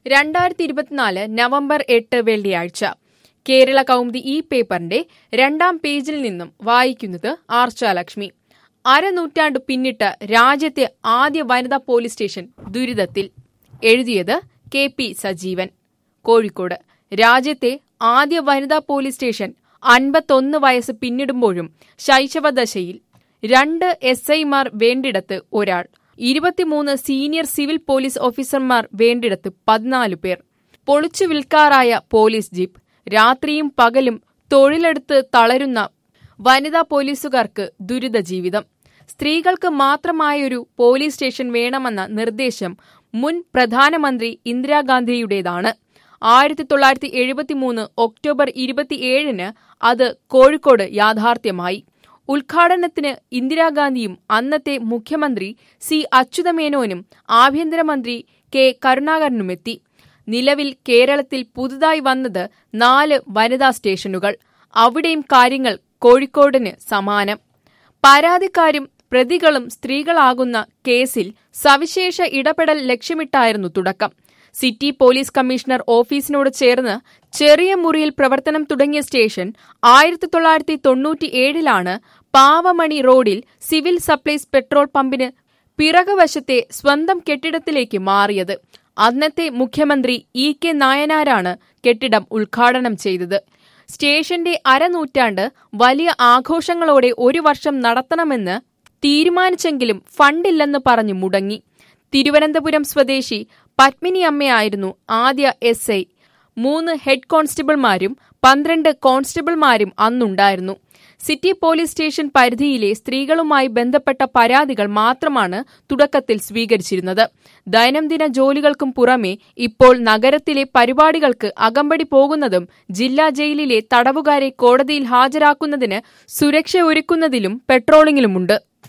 രണ്ടായിരത്തി ഇരുപത്തിനാല് നവംബർ എട്ട് വെള്ളിയാഴ്ച കേരള കൗമുദി ഈ പേപ്പറിന്റെ രണ്ടാം പേജിൽ നിന്നും വായിക്കുന്നത് ആർച്ചാലക്ഷ്മി അരനൂറ്റാണ്ട് പിന്നിട്ട് രാജ്യത്തെ ആദ്യ വനിതാ പോലീസ് സ്റ്റേഷൻ ദുരിതത്തിൽ എഴുതിയത് കെ പി സജീവൻ കോഴിക്കോട് രാജ്യത്തെ ആദ്യ വനിതാ പോലീസ് സ്റ്റേഷൻ അൻപത്തൊന്ന് വയസ്സ് പിന്നിടുമ്പോഴും ശൈശവദശയിൽ രണ്ട് എസ് ഐമാർ വേണ്ടിടത്ത് ഒരാൾ ഇരുപത്തിമൂന്ന് സീനിയർ സിവിൽ പോലീസ് ഓഫീസർമാർ വേണ്ടിടത്ത് പതിനാല് പേർ പൊളിച്ചു വിൽക്കാറായ പോലീസ് ജീപ്പ് രാത്രിയും പകലും തൊഴിലെടുത്ത് തളരുന്ന വനിതാ പോലീസുകാർക്ക് ദുരിത ജീവിതം സ്ത്രീകൾക്ക് മാത്രമായൊരു പോലീസ് സ്റ്റേഷൻ വേണമെന്ന നിർദ്ദേശം മുൻ പ്രധാനമന്ത്രി ഇന്ദിരാഗാന്ധിയുടേതാണ് ആയിരത്തി തൊള്ളായിരത്തി എഴുപത്തിമൂന്ന് ഒക്ടോബർ ഇരുപത്തിയേഴിന് അത് കോഴിക്കോട് യാഥാർത്ഥ്യമായി ഉദ്ഘാടനത്തിന് ഇന്ദിരാഗാന്ധിയും അന്നത്തെ മുഖ്യമന്ത്രി സി അച്യുതമേനോനും ആഭ്യന്തരമന്ത്രി കെ കരുണാകരനുമെത്തി നിലവിൽ കേരളത്തിൽ പുതുതായി വന്നത് നാല് വനിതാ സ്റ്റേഷനുകൾ അവിടെയും കാര്യങ്ങൾ കോഴിക്കോടിന് സമാനം പരാതിക്കാരും പ്രതികളും സ്ത്രീകളാകുന്ന കേസിൽ സവിശേഷ ഇടപെടൽ ലക്ഷ്യമിട്ടായിരുന്നു തുടക്കം സിറ്റി പോലീസ് കമ്മീഷണർ ഓഫീസിനോട് ചേർന്ന് ചെറിയ മുറിയിൽ പ്രവർത്തനം തുടങ്ങിയ സ്റ്റേഷൻ ആയിരത്തി തൊള്ളായിരത്തി തൊണ്ണൂറ്റിയേഴിലാണ് പാവമണി റോഡിൽ സിവിൽ സപ്ലൈസ് പെട്രോൾ പമ്പിന് പിറകുവശത്തെ സ്വന്തം കെട്ടിടത്തിലേക്ക് മാറിയത് അന്നത്തെ മുഖ്യമന്ത്രി ഇ കെ നായനാരാണ് കെട്ടിടം ഉദ്ഘാടനം ചെയ്തത് സ്റ്റേഷന്റെ അരനൂറ്റാണ്ട് വലിയ ആഘോഷങ്ങളോടെ ഒരു വർഷം നടത്തണമെന്ന് തീരുമാനിച്ചെങ്കിലും ഫണ്ടില്ലെന്ന് പറഞ്ഞു മുടങ്ങി തിരുവനന്തപുരം സ്വദേശി പത്മിനി അമ്മയായിരുന്നു ആദ്യ എസ് ഐ മൂന്ന് ഹെഡ് കോൺസ്റ്റബിൾമാരും പന്ത്രണ്ട് കോൺസ്റ്റബിൾമാരും അന്നുണ്ടായിരുന്നു സിറ്റി പോലീസ് സ്റ്റേഷൻ പരിധിയിലെ സ്ത്രീകളുമായി ബന്ധപ്പെട്ട പരാതികൾ മാത്രമാണ് തുടക്കത്തിൽ സ്വീകരിച്ചിരുന്നത് ദൈനംദിന ജോലികൾക്കും പുറമെ ഇപ്പോൾ നഗരത്തിലെ പരിപാടികൾക്ക് അകമ്പടി പോകുന്നതും ജില്ലാ ജയിലിലെ തടവുകാരെ കോടതിയിൽ ഹാജരാക്കുന്നതിന് സുരക്ഷ ഒരുക്കുന്നതിലും പെട്രോളിംഗിലുമുണ്ട്